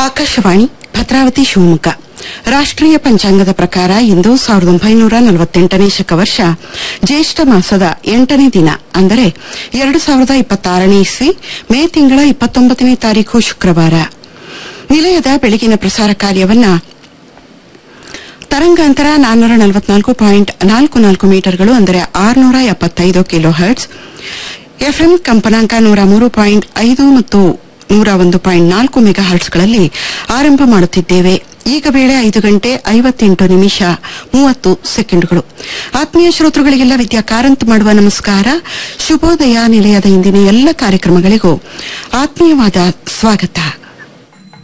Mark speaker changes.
Speaker 1: ಆಕಾಶವಾಣಿ ಭದ್ರಾವತಿ ಶಿವಮೊಗ್ಗ ರಾಷ್ಟ್ರೀಯ ಪಂಚಾಂಗದ ಪ್ರಕಾರ ಇಂದು ಸಾವಿರದ ಒಂಬೈನೂರ ನಲವತ್ತೆಂಟನೇ ಶಕವರ್ಷ ಜ್ಯೇಷ್ಠ ಮಾಸದ ಎಂಟನೇ ದಿನ ಅಂದರೆ ಎರಡು ಸಾವಿರದ ಇಪ್ಪತ್ತಾರನೇ ಇಸ್ವಿ ಮೇ ತಿಂಗಳ ಇಪ್ಪತ್ತೊಂಬತ್ತನೇ ತಾರೀಕು ಶುಕ್ರವಾರ ನಿಲಯದ ಬೆಳಗಿನ ಪ್ರಸಾರ ಕಾರ್ಯವನ್ನ ತರಂಗಾಂತರ ನಾನ್ನೂರ ನಲವತ್ನಾಲ್ಕು ಪಾಯಿಂಟ್ ನಾಲ್ಕು ನಾಲ್ಕು ಮೀಟರ್ಗಳು ಅಂದರೆ ಆರುನೂರ ಎಪ್ಪತ್ತೈದು ಕಿಲೋ ಹರ್ಟ್ಸ್ ಎಫ್ಎಂ ಕಂಪನಾಂಕ ನೂರ ಮೂರು ಪಾಯಿಂಟ್ ಐದು ಮತ್ತು ನೂರ ಒಂದು ಪಾಯಿಂಟ್ ನಾಲ್ಕು ಮೆಗಾ ಹರ್ಟ್ಸ್ಗಳಲ್ಲಿ ಆರಂಭ ಮಾಡುತ್ತಿದ್ದೇವೆ ಈಗ ವೇಳೆ ಐದು ಗಂಟೆ ಐವತ್ತೆಂಟು ನಿಮಿಷ ಮೂವತ್ತು ಸೆಕೆಂಡ್ಗಳು ಆತ್ಮೀಯ ಶ್ರೋತೃಗಳಿಗೆಲ್ಲ ವಿದ್ಯಾ ಕಾರಂತ್ ಮಾಡುವ ನಮಸ್ಕಾರ ಶುಭೋದಯ ನಿಲಯದ ಇಂದಿನ ಎಲ್ಲ ಕಾರ್ಯಕ್ರಮಗಳಿಗೂ ಆತ್ಮೀಯವಾದ ಸ್ವಾಗತ